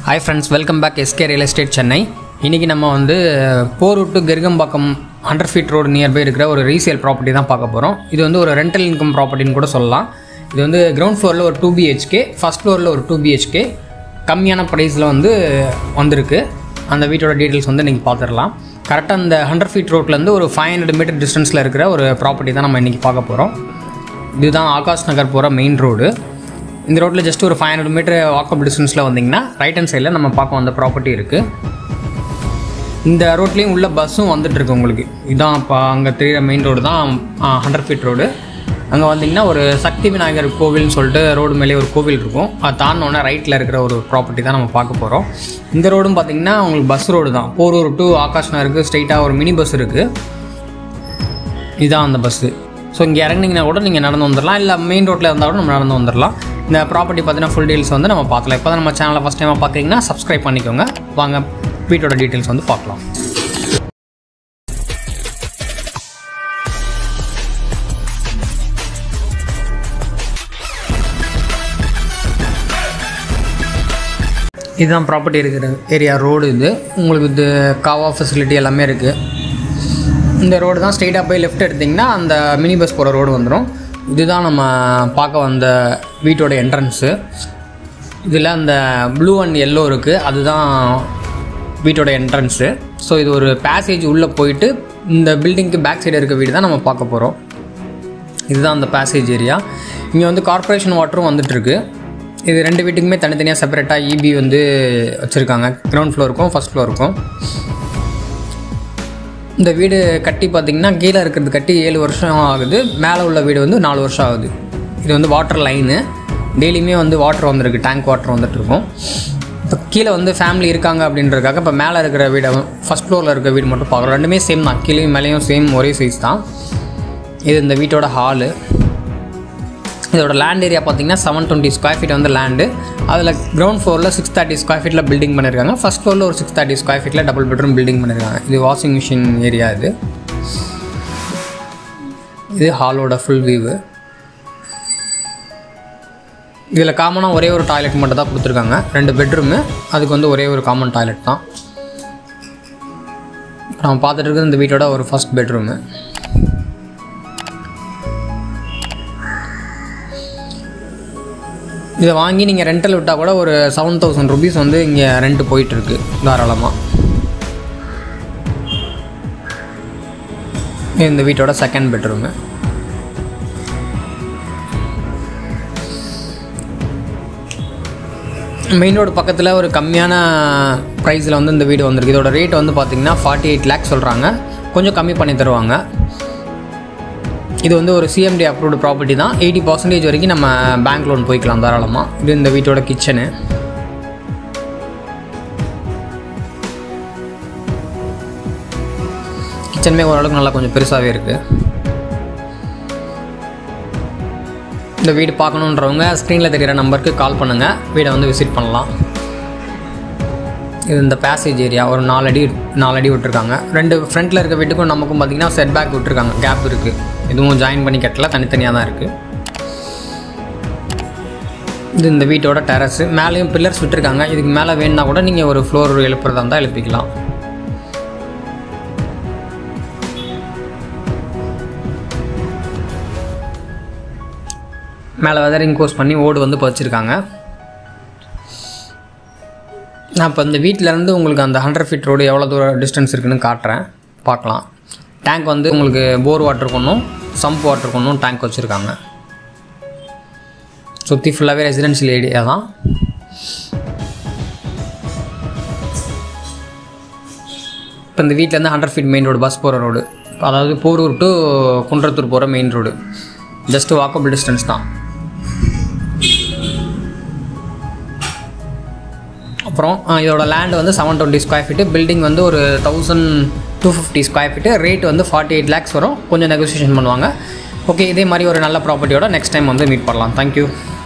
hi friends welcome back SK real estate Chennai இன்றைக்கி நம்ம வந்து Porur to Kerugambakkam hundred feet road nearby இருக்கிற ஒரு ரீசேல் ப்ராப்பர்ட்டி தான் பார்க்க போகிறோம் இது வந்து ஒரு ரெண்டல் இன்கம் ப்ராப்பர்ட்டின்னு கூட சொல்லலாம் இது வந்து கிரவுண்ட் ஃப்ளோரில் ஒரு டூ பிஹெச்கே ஃபஸ்ட் ஃப்ளோரில் ஒரு டூ பிஹெச்கே கம்மியான ப்ரைஸில் வந்து வந்திருக்கு அந்த வீட்டோட டீட்டெயில்ஸ் வந்து நீங்கள் பார்த்துடலாம் கரெக்டாக அந்த ஹண்ட்ரட் ஃபீட் ரோட்லேருந்து ஒரு ஃபைவ் ஹண்ட்ரட் மீட்டர் டிஸ்டன்ஸில் இருக்கிற ஒரு ப்ராப்பர்ட்டி தான் நம்ம இன்றைக்கி பார்க்க போகிறோம் இதுதான் ஆகாஷ் நகர் போகிற மெயின் ரோடு இந்த ரோட்டில் ஜஸ்ட் ஒரு ஃபைவ் ஹண்ட்ரட் மீட்டர் வாக்கப் டிஸ்டன்ஸில் வந்தீங்கன்னா ரைட் ஹேண்ட் சைடில் நம்ம பார்க்க வந்த ப்ராப்பர்ட்டி இருக்குது இந்த ரோட்லேயும் உள்ள பஸ்ஸும் வந்துட்டு இருக்கு உங்களுக்கு இதுதான் இப்போ அங்கே தெரியிற மெயின் ரோடு தான் ஹண்ட்ரட் ஃபீட் ரோடு அங்கே வந்தீங்கன்னா ஒரு சக்தி விநாயகர் கோவில்னு சொல்லிட்டு ரோடு மேலே ஒரு கோவில் இருக்கும் அது தாண்டினோடனே ரைட்டில் இருக்கிற ஒரு ப்ராப்பர்ட்டி தான் நம்ம பார்க்க போகிறோம் இந்த ரோடும் பார்த்தீங்கன்னா உங்களுக்கு பஸ் ரோடு தான் போரூர் டு ஆகாஷ் நகருக்கு ஸ்ட்ரைட்டாக ஒரு மினி பஸ் இருக்குது இதுதான் அந்த பஸ்ஸு ஸோ இங்கே இறங்குனீங்கன்னா கூட நீங்கள் நடந்து வந்துடலாம் இல்லை மெயின் ரோட்டில் இருந்தால் கூட நம்ம நடந்து வந்துடலாம் இந்த ப்ராப்பர்ட்டி பார்த்தீங்கன்னா ஃபுல் டீல்ஸ் வந்து நம்ம பார்க்கலாம் இப்போ தான் நம்ம சேனலை ஃபஸ்ட் டைமாக பார்க்குறீங்கன்னா சப்ஸ்கிரைப் பண்ணிக்கோங்க வாங்க வீட்டோட டீட்டெயில்ஸ் வந்து பார்க்கலாம் இதுதான் ப்ராப்பர்ட்டி இருக்கிற ஏரியா ரோடு இது உங்களுக்கு இது காவா ஃபெசிலிட்டி எல்லாமே இருக்குது இந்த ரோடு தான் ஸ்ட்ரெயிட்டாக போய் லெஃப்ட் எடுத்திங்கன்னா அந்த மினி பஸ் போகிற ரோடு வந்துடும் இதுதான் நம்ம பார்க்க வந்த வீட்டோட என்ட்ரன்ஸு இதில் அந்த ப்ளூ அண்ட் எல்லோ இருக்குது அதுதான் வீட்டோட என்ட்ரன்ஸு ஸோ இது ஒரு பேசேஜ் உள்ளே போயிட்டு இந்த பில்டிங்க்கு பேக் சைடு இருக்க வீடு தான் நம்ம பார்க்க போகிறோம் இதுதான் அந்த பேசேஜ் ஏரியா இங்கே வந்து கார்ப்பரேஷன் வாட்டரும் வந்துட்டுருக்கு இது ரெண்டு வீட்டுக்குமே தனித்தனியாக செப்பரேட்டாக இபி வந்து வச்சுருக்காங்க கிரவுண்ட் ஃப்ளோருக்கும் ஃபஸ்ட் ஃப்ளோருக்கும் இந்த வீடு கட்டி பார்த்திங்கன்னா கீழே இருக்கிறது கட்டி ஏழு வருஷம் ஆகுது மேலே உள்ள வீடு வந்து நாலு வருஷம் ஆகுது இது வந்து வாட்டர் லைனு டெய்லியுமே வந்து வாட்டர் வந்திருக்கு டேங்க் வாட்டர் வந்துட்டு இருக்கும் இப்போ கீழே வந்து ஃபேமிலி இருக்காங்க அப்படின்றதுக்காக இப்போ மேலே இருக்கிற வீடை ஃபஸ்ட் ஃப்ளோரில் இருக்கிற வீடு மட்டும் பார்க்குறோம் ரெண்டுமே சேம் தான் கீழேயும் மேலேயும் சேம் ஒரே சைஸ் தான் இது இந்த வீட்டோட ஹாலு இதோட லேண்ட் ஏரியா பார்த்தீங்கன்னா செவன் டுவெண்ட்டி ஸ்கொயர் ஃபீட் வந்து லேண்டு அதில் கிரவுண்ட் ஃப்ளோரில் சிக்ஸ் தேர்ட்டி ஸ்கொயர் ஃபீட்டில் பில்டிங் பண்ணியிருக்காங்க ஃபஸ்ட் ஃப்ளோரில் ஒரு சிக்ஸ் தேர்ட்டி ஸ்கொயர் ஃபீட்டில் டபுள் பெட்ரூம் பில்டிங் பண்ணியிருக்காங்க இது வாஷிங் மிஷின் ஏரியா இது இது ஹாலோட ஃபுல் வியூவு இதில் காமனாக ஒரே ஒரு டாய்லெட் மட்டும் தான் கொடுத்துருக்காங்க ரெண்டு பெட்ரூமு அதுக்கு வந்து ஒரே ஒரு காமன் டாய்லெட் தான் நம்ம பார்த்துட்டு இருக்கிறது இந்த வீட்டோட ஒரு ஃபஸ்ட் பெட்ரூமு இதை வாங்கி நீங்கள் ரெண்டல் விட்டால் கூட ஒரு செவன் தௌசண்ட் ருபீஸ் வந்து இங்கே ரெண்ட் போயிட்டுருக்கு தாராளமாக இந்த வீட்டோட செகண்ட் பெட்ரூமு மெயின் ரோடு பக்கத்தில் ஒரு கம்மியான ப்ரைஸில் வந்து இந்த வீடு வந்திருக்கு இதோட ரேட் வந்து பார்த்திங்கன்னா ஃபார்ட்டி எயிட் லேக்ஸ் சொல்கிறாங்க கொஞ்சம் கம்மி பண்ணி தருவாங்க இது வந்து ஒரு சிஎம்டி அப்ரூவ்டு ப்ராப்பர்ட்டி தான் எயிட்டி பர்சன்டேஜ் வரைக்கும் நம்ம பேங்க் லோன் போய்க்கலாம் தாராளமாக இது இந்த வீட்டோட கிச்சனு கிச்சனுமே ஓரளவுக்கு நல்லா கொஞ்சம் பெருசாகவே இருக்குது இந்த வீடு பார்க்கணுன்றவங்க ஸ்க்ரீனில் தெரிகிற நம்பருக்கு கால் பண்ணுங்கள் வீடை வந்து விசிட் பண்ணலாம் இது இந்த பேசேஜ் ஏரியா ஒரு நாலடி நாலடி விட்டுருக்காங்க ரெண்டு ஃப்ரண்ட்டில் இருக்க வீட்டுக்கும் நமக்கும் பார்த்திங்கன்னா செட் பேக் விட்டுருக்காங்க கேப் இருக்குது இதுவும் ஜாயின் பண்ணி கட்டல தனித்தனியாக தான் இருக்குது இது இந்த வீட்டோட டெரஸு மேலேயும் பில்லர்ஸ் விட்டுருக்காங்க இதுக்கு மேலே வேணுன்னா கூட நீங்கள் ஒரு ஃப்ளோர் எழுப்புறதா இருந்தால் எழுப்பிக்கலாம் மேலே வெதரிங் கோர்ஸ் பண்ணி ஓடு வந்து பதிச்சிருக்காங்க நான் இப்போ இந்த வீட்டிலேருந்து உங்களுக்கு அந்த ஹண்ட்ரட் ஃபீட் ரோடு எவ்வளோ தூரம் டிஸ்டன்ஸ் இருக்குன்னு காட்டுறேன் பார்க்கலாம் டேங்க் வந்து உங்களுக்கு போர் வாட்டர் கொண்டும் சம்ப் வாட்டர் கொண்டும் டேங்க் வச்சுருக்காங்க சுற்றி ஃபுல்லாகவே ரெசிடென்ஷியல் ஏரியா தான் இப்போ இந்த வீட்டிலேருந்து hundred feet main road bus போகிற ரோடு அதாவது போரூர் டு குன்றத்தூர் போகிற main road just walkable distance தான் அப்புறம் இதோட லேண்ட் வந்து seven twenty square feet building வந்து ஒரு thousand two fifty square feet rate வந்து ஃபார்ட்டி எயிட் லேக்ஸ் வரும் கொஞ்சம் நெகோசியேஷன் பண்ணுவாங்க ஓகே இதே மாதிரி ஒரு நல்ல ப்ராப்பர்ட்டியோட நெக்ஸ்ட் டைம் வந்து மீட் பண்ணலாம் தேங்க்யூ